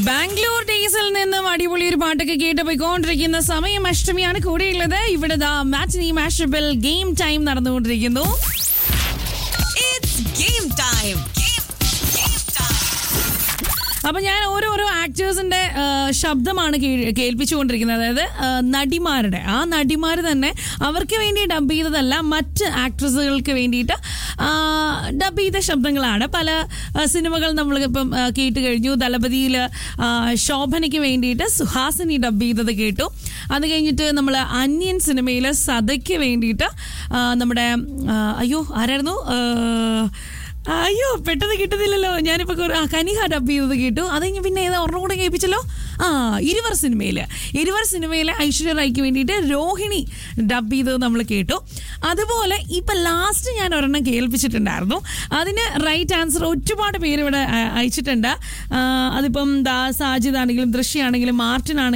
ബാംഗ്ലൂർ ഡേയ്സിൽ നിന്നും അടിപൊളി ഒരു പാട്ടൊക്കെ കേട്ട് പോയിക്കൊണ്ടിരിക്കുന്ന സമയം അഷ്ടമിയാണ് കൂടെയുള്ളത് ഇവിടെ ദാ മാറ്റിനി മാഷബിൾ ഗെയിം ടൈം നടന്നുകൊണ്ടിരിക്കുന്നു It's game time. Game, game time. അപ്പൊ ഞാൻ ഓരോരോ ആക്ടേഴ്സിന്റെ ശബ്ദമാണ് കേ- കേൾപ്പിച്ചുകൊണ്ടിരിക്കുന്നത് അതായത് ആ, നടിമാരുടെ ആ നടിമാർ തന്നെ അവർക്ക് വേണ്ടി ഡബ് ചെയ്തതല്ല മറ്റ് ആക്ട്രസുകൾക്ക് വേണ്ടിയിട്ട് ഡബ് ചെയ്ത ശബ്ദങ്ങളാണ് പല ആ, സിനിമകൾ നമ്മളിപ്പം ആ, കേട്ട് കഴിഞ്ഞു ദളപതിയിൽ ശോഭനയ്ക്ക് വേണ്ടിയിട്ട് സുഹാസിനി ഡബ് ചെയ്തത് കേട്ടു അത് കഴിഞ്ഞിട്ട് നമ്മൾ അന്യൻ സിനിമയിൽ സദയ്ക്ക് വേണ്ടിയിട്ട് ആ, നമ്മുടെ ആ, അയ്യോ ആരായിരുന്നു ആ, അയ്യോ പെട്ടെന്ന് കിട്ടുന്നില്ലല്ലോ ഞാനിപ്പോ കുറെ- ആ, കനിഹ ഡബ് ചെയ്തത് കേട്ടു അത് കഴിഞ്ഞ് പിന്നെ ഏതാ ഒരെണ്ണം കൂടെ കേൾപ്പിച്ചല്ലോ ആ ഇരുവർ സിനിമയില് ഇരുവർ സിനിമയിലെ ഐശ്വര്യ റായിക്ക് വേണ്ടിയിട്ട് രോഹിണി ഡബ് ചെയ്തത് നമ്മൾ കേട്ടു അതുപോലെ ഇപ്പൊ ലാസ്റ്റ് ഞാൻ ഒരെണ്ണം കേൾപ്പിച്ചിട്ടുണ്ടായിരുന്നു അതിന് റൈറ്റ് ആൻസർ ഒരുപാട് പേര് ഇവിടെ ആ, അയച്ചിട്ടുണ്ട് ആ, അതിപ്പം ദാ സാജിദ് ആണെങ്കിലും ദൃശ്യാണെങ്കിലും മാർട്ടിൻ ആണെങ്കിലും